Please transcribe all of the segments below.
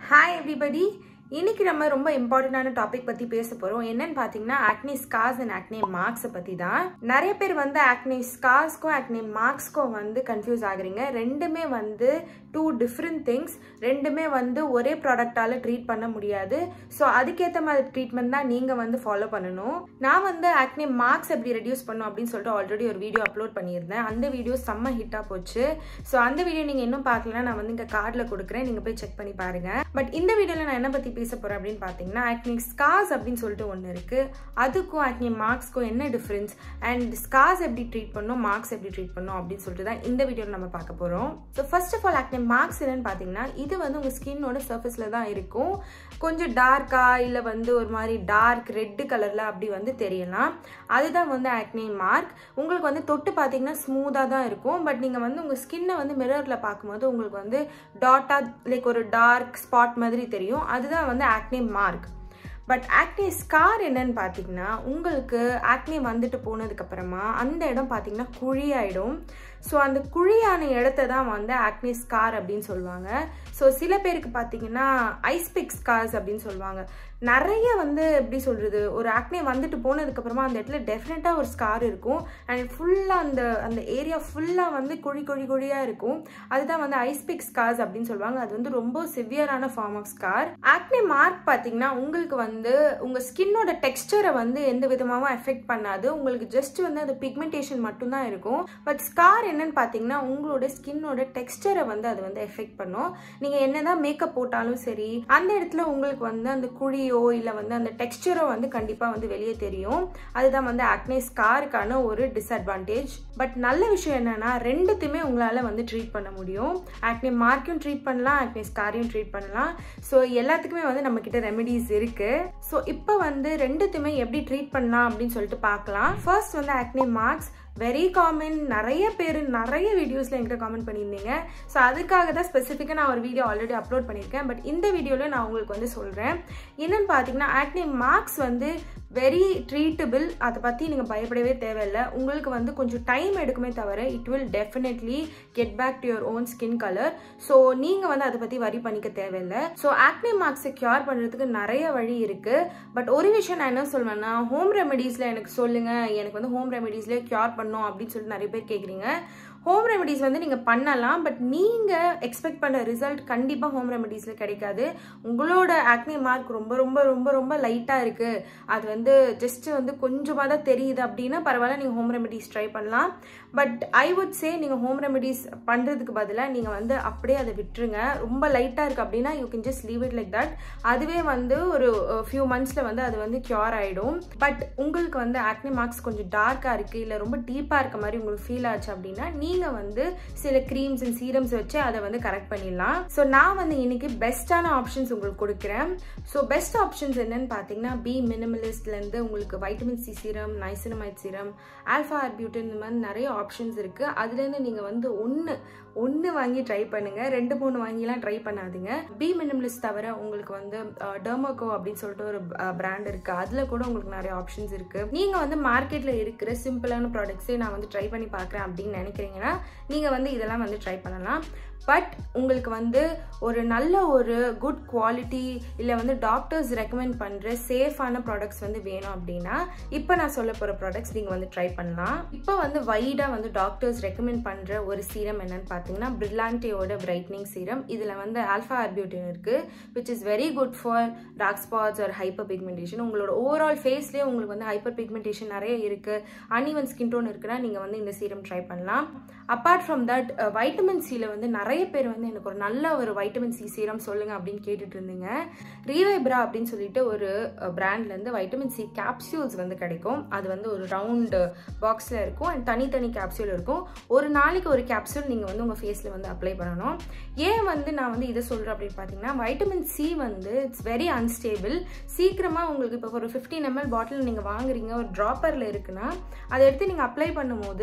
Hi everybody இன்னைக்கு நம்ம ரொம்ப இம்பார்ட்டண்டான டாபிக் பத்தி பேச போறோம் என்னன்னு பாத்தீங்கன்னா ஆக்னி ஸ்கார்ஸ் அண்ட் ஆக்னி மார்க்ஸை பத்தி தான் நிறைய பேர் வந்து ஆக்னி ஸ்கார்ஸ்க்கும் ஆக்னி மார்க்ஸ்க்கும் வந்து கன்ஃபியூஸ் ஆகுறீங்க ரெண்டுமே வந்து டூ டிஃப்ரெண்ட் திங்ஸ் ரெண்டுமே வந்து ஒரே ப்ராடக்டால ட்ரீட் பண்ண முடியாது ஸோ அதுக்கேற்ற மாதிரி ட்ரீட்மெண்ட் தான் நீங்க வந்து ஃபாலோ பண்ணணும் நான் வந்து ஆக்னி மார்க்ஸ் எப்படி ரெடியூஸ் பண்ணும் அப்படின்னு சொல்லிட்டு ஆல்ரெடி ஒரு வீடியோ அப்லோட் பண்ணியிருந்தேன் அந்த வீடியோ செம்ம ஹிட்டா போச்சு ஸோ அந்த வீடியோ நீங்க இன்னும் பார்க்கலன்னா நான் வந்து இங்க கார்டில் கொடுக்குறேன் நீங்க போய் செக் பண்ணி பாருங்க பட் இந்த வீடியோல நான் என்ன பத்தி பேச போறேன் அப்படின்னு பாத்தீங்கன்னா ஆக்னி ஸ்கார்ஸ் அப்படின்னு சொல்லிட்டு ஒன்று இருக்கு அதுக்கும் ஆக்னி மார்க்ஸ்க்கும் என்ன டிஃபரன்ஸ் அண்ட் ஸ்கார்ஸ் எப்படி ட்ரீட் பண்ணும் மார்க்ஸ் எப்படி ட்ரீட் பண்ணும் அப்படின்னு சொல்லிட்டு தான் இந்த வீடியோவில் நம்ம பார்க்க போறோம் so first of all acne marks என்னன்னு பார்த்தீங்கன்னா இது வந்து உங்க ஸ்கின்னோட சர்ஃபேஸ்ல தான் இருக்கும் கொஞ்சம் டார்க்கா இல்லை வந்து ஒரு மாதிரி டார்க் ரெட் கலர்ல அப்படி வந்து தெரியலாம் அதுதான் வந்து ஆக்னி மார்க் உங்களுக்கு வந்து தொட்டு பார்த்தீங்கன்னா ஸ்மூத்தாக தான் இருக்கும் பட் நீங்கள் வந்து உங்கள் ஸ்கின்னை வந்து மிரரில் பார்க்கும்போது உங்களுக்கு வந்து டாட்டா லைக் ஒரு டார்க் ஸ்பாட் மாதிரி தெரியும் அதுதான் வந்து acne mark but acne scar என்னன்னு பார்த்தீங்கன்னா உங்களுக்கு ஆக்னி வந்துட்டு போனதுக்கப்புறமா அந்த இடம் பார்த்தீங்கன்னா குழியாயிடும் ஸோ அந்த குழியான இடத்த தான் வந்து ஆக்னி ஸ்கார் அப்படின்னு சொல்லுவாங்க ஸோ சில பேருக்கு பார்த்தீங்கன்னா ஐஸ்பிக் ஸ்கார்ஸ் அப்படின்னு சொல்லுவாங்க நிறைய வந்து எப்படி சொல்கிறது ஒரு ஆக்னி வந்துட்டு போனதுக்கப்புறமா அந்த இடத்துல டெஃபினட்டாக ஒரு ஸ்கார் இருக்கும் அண்ட் ஃபுல்லாக அந்த அந்த ஏரியா ஃபுல்லாக வந்து குழி குழி குழியாக இருக்கும் அதுதான் வந்து ஐஸ்பிக் ஸ்கார்ஸ் அப்படின்னு சொல்லுவாங்க அது வந்து ரொம்ப சிவியரான form of scar acne mark பார்த்தீங்கன்னா உங்களுக்கு வந்து உங்கள் ஸ்கின்னோட டெக்ஸ்டரை வந்து எந்த விதமாகவும் எஃபெக்ட் பண்ணாது உங்களுக்கு ஜஸ்ட் வந்து அது பிக்மெண்டேஷன் மட்டும்தான் இருக்கும் பட் ஸ்கார் என்னன்னு பார்த்தீங்கன்னா உங்களோட ஸ்கின்னோட டெக்ஸ்டரை வந்து அது வந்து எஃபெக்ட் பண்ணும் நீங்கள் என்னதான் மேக்கப் போட்டாலும் சரி அந்த இடத்துல உங்களுக்கு வந்து அந்த குழியோ இல்லை வந்து அந்த டெக்ஸ்டரோ வந்து கண்டிப்பாக வந்து வெளியே தெரியும் அதுதான் வந்து ஆக்னே ஸ்காருக்கான ஒரு டிஸ்அட்வான்டேஜ் பட் நல்ல விஷயம் என்னன்னா ரெண்டுத்தையுமே உங்களால் வந்து ட்ரீட் பண்ண முடியும் ஆக்னே மார்க்கையும் ட்ரீட் பண்ணலாம் ஆக்னே ஸ்காரையும் ட்ரீட் பண்ணலாம் ஸோ எல்லாத்துக்குமே வந்து நம்ம கிட்ட ரெமெடிஸ் இருக்கு ஸோ இப்போ வந்து ரெண்டுத்தையுமே எப்படி ட்ரீட் பண்ணலாம் அப்படின்னு சொல்லிட்டு பார்க்கலாம் ஃபர்ஸ்ட் வந்து ஆக்னே மார்க்ஸ் வெரி காமன் நிறைய பேர் நிறைய வீடியோஸில் என்கிட்ட காமெண்ட் பண்ணியிருந்தீங்க ஸோ அதுக்காக தான் ஸ்பெசிஃபிக்காக நான் ஒரு வீடியோ ஆல்ரெடி அப்லோட் பண்ணியிருக்கேன் பட் இந்த வீடியோவில் நான் உங்களுக்கு வந்து சொல்கிறேன் என்னென்னு பார்த்தீங்கன்னா ஆக்னி மார்க்ஸ் வந்து வெரி ட்ரீட்டபிள் அதை பற்றி நீங்கள் பயப்படவே தேவையில்லை உங்களுக்கு வந்து கொஞ்சம் டைம் எடுக்குமே தவிர it will definitely get back to your own skin colour so நீங்கள் வந்து அதை பற்றி வரி பண்ணிக்க தேவையில்லை ஸோ ஆக்னி மார்க்ஸை க்யூர் பண்ணுறதுக்கு நிறைய வழி இருக்குது பட் ஒரு விஷயம் நான் என்ன சொல்வேன்னா ஹோம் ரெமெடிஸில் எனக்கு சொல்லுங்கள் எனக்கு வந்து ஹோம் ரெமெடிஸ்லேயே க்யூர் பண்ணும் அப்படின்னு சொல்லிட்டு நிறைய பேர் கேட்குறீங்க ஹோம் ரெமெடிஸ் வந்து நீங்கள் பண்ணலாம் பட் நீங்கள் எக்ஸ்பெக்ட் பண்ணுற ரிசல்ட் கண்டிப்பாக ஹோம் ரெமெடிஸில் கிடைக்காது உங்களோட ஆக்னி மார்க் ரொம்ப ரொம்ப ரொம்ப ரொம்ப லைட்டாக இருக்குது அது வந்து ஜஸ்ட் வந்து கொஞ்சமாக தான் தெரியுது அப்படின்னா பரவாயில்ல நீங்கள் ஹோம் ரெமெடிஸ் ட்ரை பண்ணலாம் பட் ஐ வுட் சே நீங்கள் ஹோம் ரெமெடிஸ் பண்ணுறதுக்கு பதிலாக நீங்கள் வந்து அப்படியே அதை விட்டுருங்க ரொம்ப லைட்டாக இருக்குது அப்படின்னா you can just leave it like that அதுவே வந்து ஒரு ஃபியூ மந்த்ஸில் வந்து அது வந்து க்யூர் ஆகிடும் பட் உங்களுக்கு வந்து ஆக்னி மார்க்ஸ் கொஞ்சம் டார்க்காக இருக்குது இல்லை ரொம்ப டீப்பாக இருக்க மாதிரி உங்களுக்கு ஃபீல் ஆச்சு அப்படின்னா நீ நீங்கள் வந்து சில க்ரீம்ஸ் அண்ட் சீரம்ஸ் வச்சு அதை வந்து கரெக்ட் பண்ணிடலாம் ஸோ நான் வந்து இன்னைக்கு பெஸ்ட்டான ஆப்ஷன்ஸ் உங்களுக்கு கொடுக்குறேன் ஸோ பெஸ்ட் ஆப்ஷன்ஸ் என்னன்னு பார்த்தீங்கன்னா பி மினிமலிஸ்ட்லேருந்து உங்களுக்கு vitamin C serum niacinamide serum alpha arbutin இந்த மாதிரி நிறைய ஆப்ஷன்ஸ் இருக்குது அதுலேருந்து நீங்கள் வந்து ஒன்று ஒன்று வாங்கி ட்ரை பண்ணுங்க ரெண்டு மூணு வாங்கிலாம் ட்ரை பண்ணாதீங்க பி மினிமலிஸ்ட் தவிர உங்களுக்கு வந்து டெர்மோகோ அப்படின்னு சொல்லிட்டு ஒரு பிராண்ட் இருக்கு அதுல கூட உங்களுக்கு நிறைய ஆப்ஷன்ஸ் இருக்கு நீங்க வந்து மார்க்கெட்ல இருக்கிற சிம்பிளான ப்ராடக்ட்ஸே நான் வந்து ட்ரை பண்ணி பார்க்குறேன் அப்படின்னு நினைக்கிறீங்கன்னா நீங்க வந்து இதெல்லாம் வந்து ட்ரை பண்ணலாம் பட் உங்களுக்கு வந்து ஒரு நல்ல ஒரு குட் குவாலிட்டி இல்லை வந்து டாக்டர்ஸ் ரெக்கமெண்ட் பண்ணுற சேஃபான ப்ராடக்ட்ஸ் வந்து வேணும் அப்படின்னா இப்போ நான் சொல்ல போகிற ப்ராடக்ட்ஸ் நீங்கள் வந்து ட்ரை பண்ணலாம் இப்போ வந்து வைடாக வந்து டாக்டர்ஸ் ரெக்கமெண்ட் பண்ணுற ஒரு சீரம் என்னன்னு பார்த்தீங்கன்னா பிரில்லான்டேயோட பிரைட்னிங் சீரம் இதில் வந்து ஆல்ஃபா ஆர்பியூட்டின் இருக்குது which is very good for dark spots ஒரு ஹைப்பர் பிக்மெண்டேஷன் உங்களோட ஓவரால் ஃபேஸ்லேயே உங்களுக்கு வந்து ஹைப்பர் பிக்மெண்டேஷன் நிறைய இருக்குது அன்இவன் ஸ்கின் டோன் இருக்குன்னா நீங்கள் வந்து இந்த சீரம் ட்ரை பண்ணலாம் அப்பார்ட் ஃப்ரம் தட் வைட்டமின் சியில் வந்து நிறைய பேர் வந்து எனக்கு ஒரு நல்ல ஒரு வைட்டமின் சி சீரம் சொல்லுங்க அப்படின்னு கேட்டுட்டு இருந்தீங்க ரீவைப்ரா அப்படின்னு சொல்லிட்டு ஒரு பிராண்ட்லேருந்து வைட்டமின் சி கேப்சியூல்ஸ் வந்து கிடைக்கும் அது வந்து ஒரு ரவுண்டு பாக்ஸில் இருக்கும் அண்ட் தனித்தனி கேப்சியூல் இருக்கும் ஒரு நாளைக்கு ஒரு கேப்சூல் நீங்கள் வந்து உங்கள் ஃபேஸில் வந்து அப்ளை பண்ணணும் ஏன் வந்து நான் வந்து இதை சொல்கிறேன் அப்படின்னு பார்த்தீங்கன்னா வைட்டமின் சி வந்து இட்ஸ் வெரி அன்ஸ்டேபிள் சீக்கிரமாக உங்களுக்கு இப்போ ஒரு ஃபிஃப்டீன் எம்எல் பாட்டில் நீங்கள் வாங்குறீங்க ஒரு ட்ராப்பரில் இருக்குன்னா அதை எடுத்து நீங்கள் அப்ளை பண்ணும்போது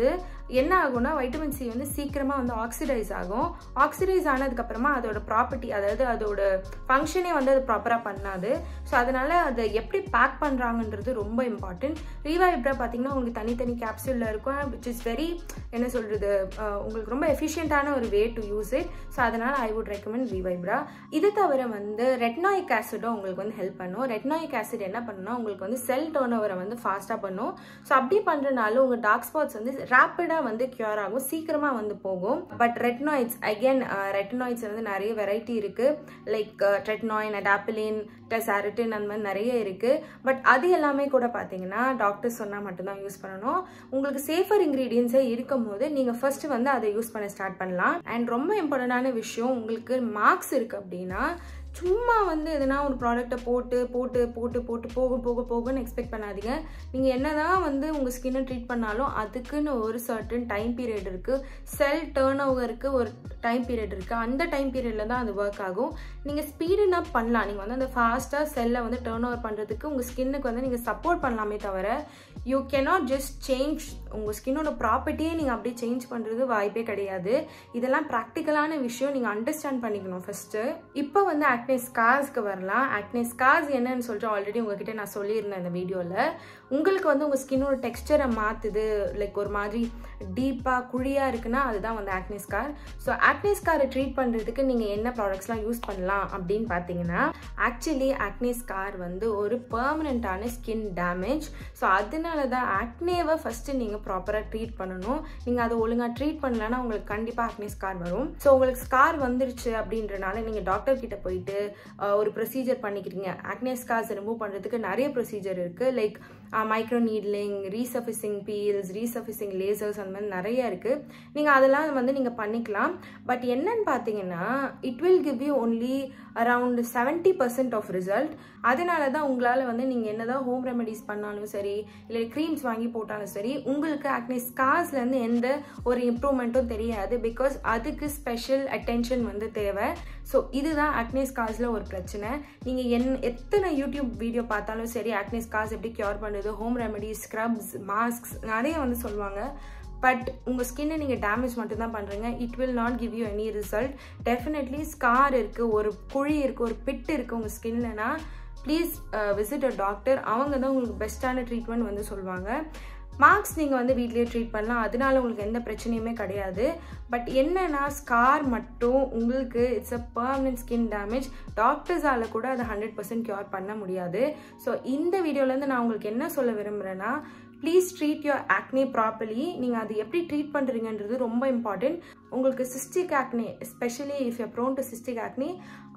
என்ன ஆகும்னா வைட்டமின் சி வந்து சீக்கிரமாக வந்து ஆக்சிடைஸ் ஆகும் ஆக்சிடைஸ் ஆனதுக்கப்புறமா அதோட ப்ராப்பர்ட்டி அதாவது அதோட ஃபங்க்ஷனே வந்து அது ப்ராப்பராக பண்ணாது ஸோ அதனால் அதை எப்படி பேக் பண்ணுறாங்கன்றது ரொம்ப இம்பார்ட்டன்ட் ரீவைப்ரா பார்த்தீங்கன்னா உங்களுக்கு தனித்தனி கேப்சூலில் இருக்கும் விச் இஸ் வெரி என்ன சொல்கிறது உங்களுக்கு ரொம்ப எஃபிஷியண்ட்டான ஒரு way to use it so அதனால் ஐ வுட் ரெக்கமெண்ட் ரீவைப்ரா இது தவிர வந்து ரெட்னாயிக் ஆசிடும் உங்களுக்கு வந்து ஹெல்ப் பண்ணும் ரெட்னாயிக் ஆசிட் என்ன பண்ணுன்னா உங்களுக்கு வந்து செல் டர்ன் ஓவரை வந்து ஃபாஸ்ட்டாக பண்ணும் ஸோ அப்படி பண்ணுறனால உங்கள் டார்க் ஸ்பாட்ஸ் வந்து ரேப்பிடாக வந்து க்யூர் ஆகும் சீக்கிரமாக வந்து போகும் பட் ரெட்னாய்ட்ஸ் அகெயின் ரெட்னாய்ட்ஸ் வந்து நிறைய வெரைட்டி இருக்குது லைக் ட்ரெட்னாயின் அடாப்பிலின் டெசாரிட்டின் அந்த மாதிரி நிறைய இருக்குது பட் அது எல்லாமே கூட பார்த்தீங்கன்னா டாக்டர் சொன்னால் மட்டும்தான் யூஸ் பண்ணணும் உங்களுக்கு சேஃபர் இன்க்ரீடியன்ஸே இருக்கும் போது நீங்கள் ஃபர்ஸ்ட் வந்து அதை யூஸ் பண்ண ஸ்டார்ட் பண்ணலாம் அண்ட் ரொம்ப இம்பார்ட்டண்டான விஷயம் உங்களுக்கு மார்க்ஸ் இருக்குது அப்படின்னா சும்மா வந்து எதனா ஒரு ப்ராடக்ட்டை போட்டு போட்டு போட்டு போட்டு போக போக போகன்னு எக்ஸ்பெக்ட் பண்ணாதீங்க நீங்கள் என்ன தான் வந்து உங்கள் ஸ்கின்னை ட்ரீட் பண்ணாலும் அதுக்குன்னு ஒரு சர்டன் டைம் பீரியட் இருக்குது செல் டேர்ன் ஓவருக்கு ஒரு டைம் பீரியட் இருக்குது அந்த டைம் பீரியடில் தான் அது ஒர்க் ஆகும் நீங்கள் ஸ்பீடுனா பண்ணலாம் நீங்கள் வந்து அந்த ஃபாஸ்ட்டாக செல்லை வந்து டேர்ன் ஓவர் பண்ணுறதுக்கு உங்கள் ஸ்கின்னுக்கு வந்து நீங்கள் சப்போர்ட் பண்ணலாமே தவிர யூ கேனாட் ஜஸ்ட் சேஞ்ச் உங்கள் ஸ்கின்னோட ப்ராப்பர்ட்டியே நீங்கள் அப்படியே சேஞ்ச் பண்ணுறது வாய்ப்பே கிடையாது இதெல்லாம் ப்ராக்டிக்கலான விஷயம் நீங்கள் அண்டர்ஸ்டாண்ட் பண்ணிக்கணும் ஃபஸ்ட்டு இப்போ வந்து ஆக்னே ஸ்கார்ஸ்க்கு வரலாம் ஆக்னே ஸ்கார்ஸ் என்னன்னு சொல்லிட்டு ஆல்ரெடி உங்ககிட்ட நான் சொல்லியிருந்தேன் இந்த வீடியோவில் உங்களுக்கு வந்து உங்கள் ஸ்கின்னோட டெக்ஸ்டரை மாற்றுது லைக் ஒரு மாதிரி டீப்பாக குழியாக இருக்குன்னா அதுதான் வந்து ஆக்னே ஸ்கார் ஸோ ஆக்னே ஸ்காரை ட்ரீட் பண்ணுறதுக்கு நீங்கள் என்ன ப்ராடக்ட்ஸ்லாம் யூஸ் பண்ணலாம் அப்படின்னு பார்த்தீங்கன்னா ஆக்சுவலி ஆக்னே ஸ்கார் வந்து ஒரு பர்மனண்ட்டான ஸ்கின் டேமேஜ் ஸோ அதனால தான் ஆக்னேவை ஃபஸ்ட்டு நீங்கள் ப்ராப்பராக ட்ரீட் பண்ணணும் நீங்கள் அதை ஒழுங்காக ட்ரீட் பண்ணலன்னா உங்களுக்கு கண்டிப்பாக ஆக்னே ஸ்கார் வரும் ஸோ உங்களுக்கு ஸ்கார் வந்துருச்சு அப்படின்றனால நீங்கள் டாக்டர் கிட்ட போயிட்டு ஒரு ப்ரொசீஜர் பண்ணிக்கிறீங்க ஆக்னே ஸ்கார்ஸ் ரிமூவ் பண்ணுறதுக்கு நிறைய ப்ரொசீஜர் இருக்குது like micro needling resurfacing peels resurfacing lasers அந்த மாதிரி நிறைய இருக்குது நீங்கள் அதெல்லாம் வந்து நீங்கள் பண்ணிக்கலாம் பட் என்னன்னு பார்த்தீங்கன்னா it will give you only around seventy percent of result அதனால தான் உங்களால் வந்து நீங்கள் என்னதான் ஹோம் ரெமெடிஸ் பண்ணாலும் சரி இல்லை க்ரீம்ஸ் வாங்கி போட்டாலும் சரி உங்களுக்கு ஆக்னி ஸ்கார்ஸ்லேருந்து எந்த ஒரு இம்ப்ரூவ்மெண்ட்டும் தெரியாது பிகாஸ் அதுக்கு ஸ்பெஷல் அட்டென்ஷன் வந்து தேவை ஸோ இதுதான் ஆக்னே ஸ்கார்ஸில் ஒரு பிரச்சனை நீங்கள் என் எத்தனை யூடியூப் வீடியோ பார்த்தாலும் சரி ஆக்னே ஸ்கார்ஸ் எப்படி க்யூர் பண்ணுறது ஹோம் ரெமெடிஸ் ஸ்க்ரப்ஸ் மாஸ்க்ஸ் நிறைய வந்து சொல்லுவாங்க பட் உங்கள் ஸ்கின்னை நீங்கள் டேமேஜ் மட்டும்தான் பண்ணுறீங்க it will not give you any result definitely scar இருக்குது ஒரு குழி இருக்குது ஒரு பிட் இருக்குது உங்கள் ஸ்கின்லனா ப்ளீஸ் விசிட் அ டாக்டர் அவங்க தான் உங்களுக்கு பெஸ்ட்டான ட்ரீட்மெண்ட் வந்து சொல்லுவாங்க மார்க்ஸ் நீங்கள் வந்து வீட்லேயே ட்ரீட் பண்ணலாம் அதனால உங்களுக்கு எந்த பிரச்சனையுமே கிடையாது பட் என்னன்னா ஸ்கார் மட்டும் உங்களுக்கு it's a permanent skin damage டாக்டர்ஸால் கூட அதை ஹண்ட்ரட் பர்சன்ட் க்யூர் பண்ண முடியாது ஸோ இந்த வீடியோலேருந்து நான் உங்களுக்கு என்ன சொல்ல விரும்புகிறேன்னா please treat your acne properly நீங்கள் அது எப்படி ட்ரீட் பண்ணுறீங்கன்றது ரொம்ப இம்பார்ட்டன்ட் உங்களுக்கு cystic acne especially if you prone to cystic acne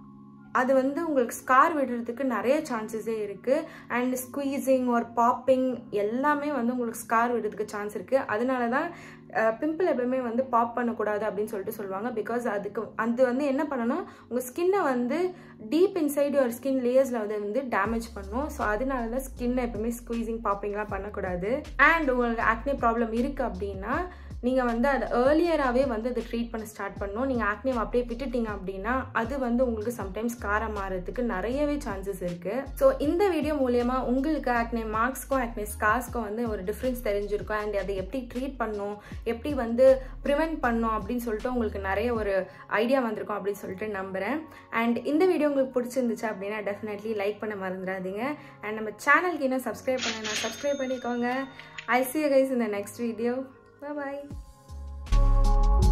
அது வந்து உங்களுக்கு ஸ்கார் விடுறதுக்கு நிறைய சான்சஸே இருக்குது அண்ட் ஸ்குவீசிங் ஒரு பாப்பிங் எல்லாமே வந்து உங்களுக்கு ஸ்கார் விடுறதுக்கு சான்ஸ் இருக்குது அதனால தான் பிம்பிள் எப்பவுமே வந்து பாப் பண்ணக்கூடாது அப்படின்னு சொல்லிட்டு சொல்லுவாங்க பிகாஸ் அதுக்கு அது வந்து என்ன பண்ணணும் உங்கள் ஸ்கின்னை வந்து டீப் இன்சைட் யுவர் ஸ்கின் லேயர்ஸில் வந்து வந்து டேமேஜ் பண்ணும் ஸோ அதனால தான் ஸ்கின்னை எப்பவுமே ஸ்குவீசிங் பாப்பிங்லாம் பண்ணக்கூடாது அண்ட் உங்களுக்கு ஆக்னே ப்ராப்ளம் இருக்குது அப்படின்னா நீங்கள் வந்து அதை ஏர்லியராகவே வந்து அதை ட்ரீட் பண்ண ஸ்டார்ட் பண்ணணும் நீங்கள் ஆக்னேவ் அப்படியே விட்டுட்டீங்க அப்படின்னா அது வந்து உங்களுக்கு சம்டைம்ஸ் காரம் மாறதுக்கு நிறையவே சான்சஸ் இருக்குது ஸோ இந்த வீடியோ மூலயமா உங்களுக்கு ஆக்னே மார்க்ஸ்க்கும் ஆக்னே ஸ்கார்ஸ்க்கும் வந்து ஒரு டிஃப்ரென்ஸ் தெரிஞ்சிருக்கும் அண்ட் அதை எப்படி ட்ரீட் பண்ணணும் எப்படி வந்து ப்ரிவெண்ட் பண்ணணும் அப்படின்னு சொல்லிட்டு உங்களுக்கு நிறைய ஒரு ஐடியா வந்திருக்கும் அப்படின்னு சொல்லிட்டு நம்புகிறேன் அண்ட் இந்த வீடியோ உங்களுக்கு பிடிச்சிருந்துச்சு அப்படின்னா டெஃபினெட்லி லைக் பண்ண மறந்துடாதீங்க அண்ட் நம்ம சேனலுக்கு இன்னும் சப்ஸ்கிரைப் பண்ண சப்ஸ்கிரைப் பண்ணிக்கோங்க ஐ சி கைஸ் இந்த நெக்ஸ்ட் வீடியோ Bye bye.